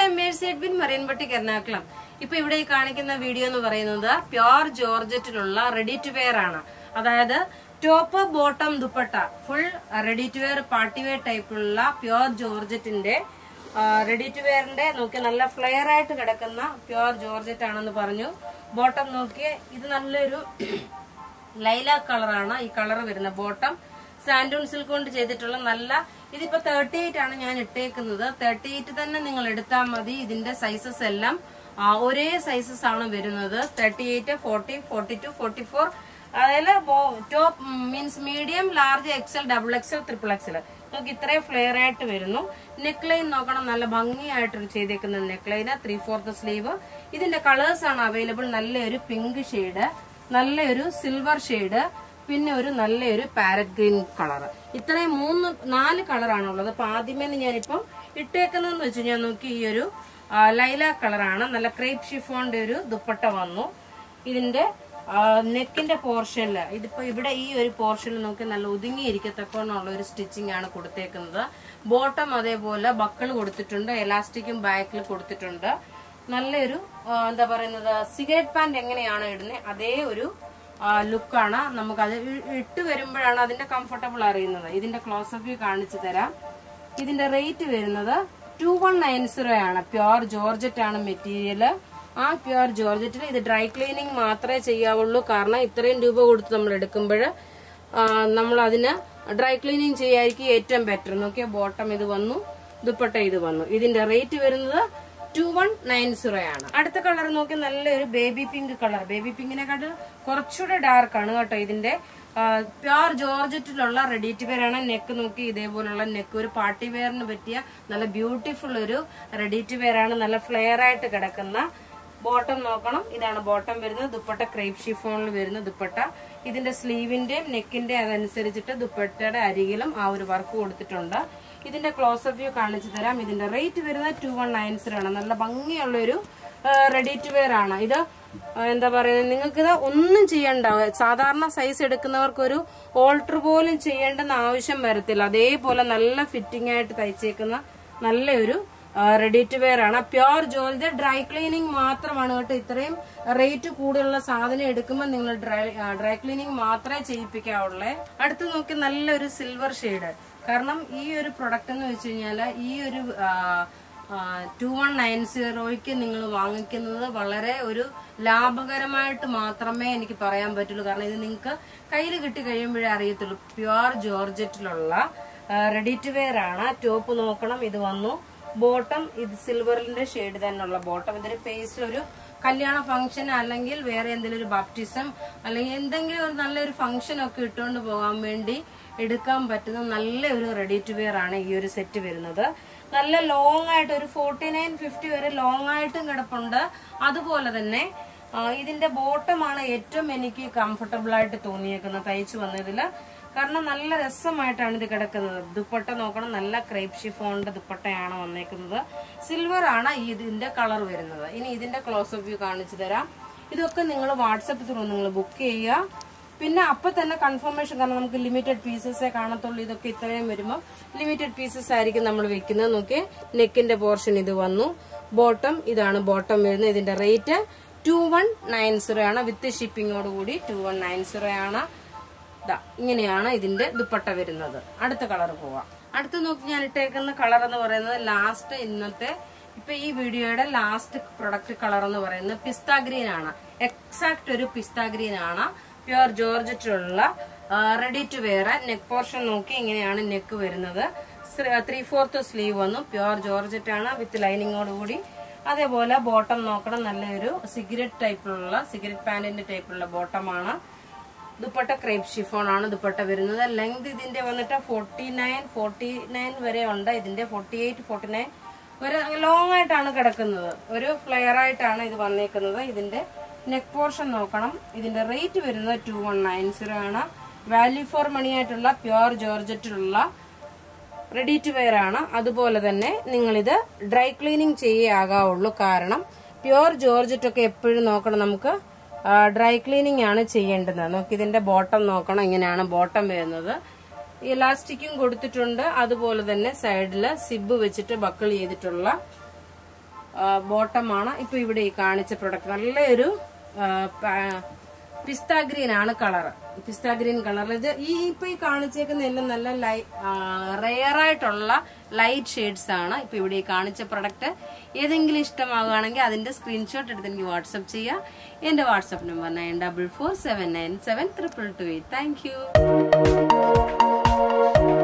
Mercy Edwin മറിയൻപട്ടിക്ക് Ernakulam ഇപ്പൊ ഇവിടെ ഈ കാണിക്കുന്ന വീഡിയോ എന്ന് പറയുന്നത് പ്യോർ ജോർജറ്റിലുള്ള റെഡി ടു വെയർ ആണ് അതായത് top bottom dupatta full ready to wear party wear ടൈപ്പിലുള്ള പ്യോർ ജോർജറ്റിന്റെ റെഡി ടു വെയറിന്റെ നോക്കി നല്ല ഫ്ലെയർ ആയിട്ട് കിടക്കുന്ന പ്യോർ ജോർജറ്റ് ആണെന്ന് പറഞ്ഞു ബോട്ടം നോക്കിയേ ഇത് നല്ലൊരു ലൈലാക് കളറാണ് ഈ കളർ വരുന്ന ബോട്ടം സാൻഡൂൺ സിൽക്ക് കൊണ്ട് ചെയ്തിട്ടുള്ള നല്ല ഇതിപ്പോ തേർട്ടി എയ്റ്റ് ആണ് ഞാൻ ഇട്ടേക്കുന്നത് തേർട്ടി എയ്റ്റ് തന്നെ നിങ്ങൾ എടുത്താൽ മതി ഇതിന്റെ സൈസസ് എല്ലാം ആ, ഒരേ സൈസസ് ആണ് വരുന്നത് thirty eight forty forty two forty four അതിൽ top means medium large XL double XL triple XL നമുക്ക് ഇത്രയും ഫ്ലെയർ ആയിട്ട് വരുന്നു നെക്ക് ലൈൻ നോക്കണം നല്ല ഭംഗിയായിട്ട് ചെയ്തേക്കുന്ന neck line three fourth sleeve ഇതിന്റെ കളേഴ്സ് ആണ് അവൈലബിൾ നല്ലൊരു പിങ്ക് ഷെയ്ഡ് നല്ലൊരു സിൽവർ ഷെയ്ഡ് പിന്നെ ഒരു നല്ലൊരു പാരറ്റ് ഗ്രീൻ കളർ ഇത്രയും മൂന്ന് നാല് കളറാണ് ഉള്ളത് അപ്പൊ ആദ്യമേ ഞാനിപ്പം ഇട്ടേക്കുന്നതെന്ന് വെച്ച് ഞാൻ നോക്കി ഈ ഒരു ലൈല കളറാണ് നല്ല ക്രേപ്പ് ഷിഫോണിന്റെ ഒരു ദുപ്പട്ട വന്നു ഇതിന്റെ നെക്കിന്റെ പോർഷനിൽ ഇതിപ്പോ ഇവിടെ ഈ ഒരു പോർഷനിൽ നോക്കി നല്ല ഒതുങ്ങിയിരിക്കത്തക്കോണുള്ള ഒരു സ്റ്റിച്ചിങ് ആണ് കൊടുത്തേക്കുന്നത് ബോട്ടം അതേപോലെ ബക്കൾ കൊടുത്തിട്ടുണ്ട് എലാസ്റ്റിക്കും ബാക്കിൽ കൊടുത്തിട്ടുണ്ട് നല്ലൊരു ആ, എന്താ പറയുന്നത് സിഗരറ്റ് പാന്റ് എങ്ങനെയാണ് ഇടുന്നത് അതേ ഒരു ലുക്കാണ് നമുക്കത് ഇ- ഇട്ട് വരുമ്പോഴാണ് അതിന്റെ കംഫർട്ടബിൾ അറിയുന്നത് ഇതിന്റെ ക്ലോസപ്പ് വ്യൂ കാണിച്ചു തരാം ഇതിന്റെ റേറ്റ് വരുന്നത് ടു വൺ നയൻ സീറോ ആണ് പ്യോർ ജോർജറ്റ് ആണ് മെറ്റീരിയൽ ആ പ്യോർ ജോർജറ്റിൽ ഇത് ഡ്രൈ ക്ലീനിങ് മാത്രമേ ചെയ്യാവുള്ളൂ കാരണം ഇത്രയും രൂപ കൊടുത്ത് നമ്മൾ എടുക്കുമ്പോൾ നമ്മൾ അതിന് ഡ്രൈ ക്ലീനിങ് ചെയ്യായിരിക്കും ഏറ്റവും ബെറ്റർ നോക്കിയ ബോട്ടം ഇത് വന്നു ദുപ്പട്ട ഇത് വന്നു ഇതിന്റെ റേറ്റ് വരുന്നത് ടു വൺ നയൻ സീറോ ആണ് അടുത്ത കളർ നോക്കി നല്ലൊരു ബേബി പിങ്ക് കളർ ബേബി പിങ്കിനെക്കാട്ട് കുറച്ചുകൂടെ ഡാർക്ക് ആണ് കേട്ടോ ഇതിന്റെ പ്യോർ ജോർജറ്റിലുള്ള റെഡി ടു വെയർ ആണ് നെക്ക് നോക്കി ഇതേപോലുള്ള നെക്ക് ഒരു പാർട്ടി വെയറിന് പറ്റിയ നല്ല ബ്യൂട്ടിഫുൾ ഒരു റെഡി ടു വെയർ ആണ് നല്ല ഫ്ലെയർ ആയിട്ട് കിടക്കുന്ന ബോട്ടം നോക്കണം ഇതാണ് ബോട്ടം വരുന്നത് ദുപ്പട്ട ക്രേപ്പ് ഷിഫോണിൽ വരുന്ന ദുപ്പട്ട ഇതിന്റെ സ്ലീവിന്റെയും നെക്കിന്റെയും അതനുസരിച്ചിട്ട് ദുപ്പട്ടയുടെ അരികിലും ആ ഒരു വർക്ക് കൊടുത്തിട്ടുണ്ട് ഇതിന്റെ ക്ലോസപ്പ് വ്യൂ കാണിച്ചു തരാം ഇതിന്റെ റേറ്റ് വരുന്നത് ടു വൺ നയൻ സീറോ ആണ് നല്ല ഭംഗിയുള്ള ഒരു റെഡി ടു വെയർ ആണ് ഇത് ആ, എന്താ പറയുന്നത് നിങ്ങൾക്ക് ഇത് ഒന്നും ചെയ്യണ്ട സാധാരണ സൈസ് എടുക്കുന്നവർക്ക് ഒരു ഓൾട്ടർ പോലും ചെയ്യേണ്ടെന്ന് ആവശ്യം വരത്തില്ല അതേപോലെ നല്ല ഫിറ്റിംഗ് ആയിട്ട് തയ്ച്ചേക്കുന്ന നല്ലൊരു റെഡി ടു വെയർ ആണ് പ്യോർ ജോലി ഡ്രൈ ക്ലീനിങ് മാത്രമാണ് കേട്ടോ ഇത്രയും റേറ്റ് കൂടുതലുള്ള സാധനം എടുക്കുമ്പോൾ നിങ്ങൾ ഡ്രൈ ഡ്രൈ ക്ലീനിങ് മാത്രമേ ചെയ്യിപ്പിക്കാവുള്ളേ അടുത്ത് നോക്കി നല്ലൊരു സിൽവർ ഷെയ്ഡ് കാരണം ഈ ഒരു പ്രൊഡക്റ്റ് എന്ന് വെച്ച് കഴിഞ്ഞാൽ ഈ ഒരു ടു വൺ നയൻ സീറോയ്ക്ക് നിങ്ങൾ വാങ്ങിക്കുന്നത് വളരെ ഒരു ലാഭകരമായിട്ട് മാത്രമേ എനിക്ക് പറയാൻ പറ്റുള്ളൂ കാരണം ഇത് നിങ്ങൾക്ക് കയ്യിൽ കിട്ടി കഴിയുമ്പോഴേ അറിയത്തുള്ളൂ പ്യുവർ ജോർജറ്റിലുള്ള റെഡി ടു വെയർ ആണ് ടോപ്പ് നോക്കണം ഇത് വന്നു ബോട്ടം ഇത് സിൽവറിന്റെ ഷെയ്ഡ് തന്നെയുള്ള ബോട്ടം ഇതൊരു പേസ്റ്റ് ഒരു കല്യാണ ഫംഗ്ഷൻ അല്ലെങ്കിൽ വേറെ എന്തെങ്കിലും ഒരു ബാപ്റ്റിസം അല്ലെങ്കിൽ എന്തെങ്കിലും ഒരു നല്ലൊരു ഫംഗ്ഷൻ ഒക്കെ ഇട്ടുകൊണ്ട് പോകാൻ വേണ്ടി എടുക്കാൻ പറ്റുന്ന നല്ല ഒരു റെഡി ടു വെയർ ആണ് ഈ ഒരു സെറ്റ് വരുന്നത് നല്ല ലോങ് ആയിട്ട് ഒരു ഫോർട്ടി നയൻ ഫിഫ്റ്റി വരെ ലോങ് ആയിട്ടും കിടപ്പുണ്ട് അതുപോലെ തന്നെ ആ, ഇതിന്റെ ബോട്ടമാണ് ഏറ്റവും എനിക്ക് കംഫർട്ടബിൾ ആയിട്ട് തോന്നിയേക്കുന്നത് തയ്ച്ചു വന്നതിൽ കാരണം നല്ല രസമായിട്ടാണ് ഇത് കിടക്കുന്നത് ദുപ്പട്ട നോക്കണം നല്ല ക്രേപ്പ് ഷിഫോണിന്റെ ദുപ്പട്ടയാണ് വന്നേക്കുന്നത് സിൽവർ ആണ് ഈ ഇതിന്റെ കളർ വരുന്നത് ഇനി ഇതിന്റെ ക്ലോസ് വ്യൂ കാണിച്ചു തരാം ഇതൊക്കെ നിങ്ങൾ വാട്സപ്പ് ത്രൂ നിങ്ങൾ ബുക്ക് ചെയ്യുക പിന്നെ അപ്പൊ തന്നെ കൺഫർമേഷൻ കാരണം നമുക്ക് ലിമിറ്റഡ് പീസസേ കാണത്തുള്ളൂ ഇതൊക്കെ ഇത്രയും വരുമ്പോൾ ലിമിറ്റഡ് പീസസ് ആയിരിക്കും നമ്മൾ വെക്കുന്നത് നോക്കി നെക്കിന്റെ പോർഷൻ ഇത് വന്നു ബോട്ടം ഇതാണ് ബോട്ടം വരുന്നത് ഇതിന്റെ rate two one nine zero ആണ് വിത്ത് ഷിപ്പിങ്ങോട് കൂടി ടു വൺ നയൻ സീറോ ആണ് ദാ ഇങ്ങനെയാണ് ഇതിന്റെ ദുപ്പട്ട വരുന്നത് അടുത്ത കളർ പോവാം അടുത്ത് നോക്കി ഞാൻ ഇട്ടേക്കുന്ന കളർ എന്ന് പറയുന്നത് ലാസ്റ്റ് ഇന്നത്തെ ഇപ്പൊ ഈ വീഡിയോയുടെ ലാസ്റ്റ് പ്രൊഡക്റ്റ് കളർ എന്ന് പറയുന്നത് പിസ്ത ഗ്രീൻ ആണ് എക്സാക്ട് ഒരു പിസ്ത ഗ്രീൻ ആണ് പ്യുവർ ജോർജറ്റിലുള്ള ready to wear neck portion നോക്കി ഇങ്ങനെയാണ് നെക്ക് വരുന്നത് ത്രീ ഫോർത്ത് സ്ലീവ് വന്നു പ്യുവർ ജോർജറ്റ് ആണ് വിത്ത് ലൈനിങ്ങോട് കൂടി അതേപോലെ ബോട്ടം നോക്കണം നല്ലൊരു സിഗരറ്റ് ടൈപ്പിലുള്ള സിഗരറ്റ് പാന്റിന്റെ ടൈപ്പിലുള്ള ബോട്ടമാണ് ദുപ്പട്ട ക്രേപ്പ് ഷിഫോൺ ആണ് ദുപ്പട്ട വരുന്നത് ലെങ്ത് ഇതിന്റെ വന്നിട്ട് ഫോർട്ടി നയൻ ഫോർട്ടി നയൻ വരെ ഉണ്ട് ഇതിന്റെ ഫോർട്ടി എയ്റ്റ് ഫോർട്ടി നയൻ ഒരു ലോങ് ആയിട്ടാണ് കിടക്കുന്നത് ഒരു ഫ്ലെയർ ആയിട്ടാണ് ഇത് വന്നേക്കുന്നത് ഇതിന്റെ നെക്ക് പോർഷൻ നോക്കണം ഇതിന്റെ റേറ്റ് വരുന്നത് ടു വൺ നയൻ സീറോ ആണ് വാല്യൂ ഫോർ മണി ആയിട്ടുള്ള പ്യുവർ ജോർജറ്റിലുള്ള റെഡി ടു വെയർ ആണ് അതുപോലെ തന്നെ നിങ്ങളിത് ഡ്രൈ ക്ലീനിങ് ചെയ്യേ ആകാവുള്ളൂ കാരണം പ്യുവർ ജോർജറ്റ് ഒക്കെ എപ്പോഴും നോക്കണം നമുക്ക് ഡ്രൈ ക്ലീനിങ് ആണ് ചെയ്യേണ്ടത് നമുക്ക് ഇതിന്റെ ബോട്ടം നോക്കണം ഇങ്ങനെയാണ് ബോട്ടം വരുന്നത് ഇലാസ്റ്റിക്കും കൊടുത്തിട്ടുണ്ട് അതുപോലെ തന്നെ സൈഡിൽ സിബ് വെച്ചിട്ട് ബക്കിൾ ചെയ്തിട്ടുള്ള ബോട്ടമാണ് ഇപ്പൊ ഇവിടെ ഈ കാണിച്ച പ്രൊഡക്റ്റ് നല്ലൊരു പിസ്ത ഗ്രീൻ ആണ് കളർ പിസ്ത ഗ്രീൻ കളർ ഇത് ഈ ഇപ്പൊ ഈ കാണിച്ചേക്കുന്ന എല്ലാം നല്ല ലൈ റെയർ ആയിട്ടുള്ള ലൈറ്റ് ഷെയ്ഡ്സ് ആണ് ഇപ്പൊ ഇവിടെ ഈ കാണിച്ച പ്രൊഡക്റ്റ് ഏതെങ്കിലും ഇഷ്ടമാകുകയാണെങ്കിൽ അതിന്റെ സ്ക്രീൻഷോട്ട് എടുത്ത് എനിക്ക് വാട്സപ്പ് ചെയ്യാം എന്റെ WhatsApp number nine double four seven nine seven triple two eight thank U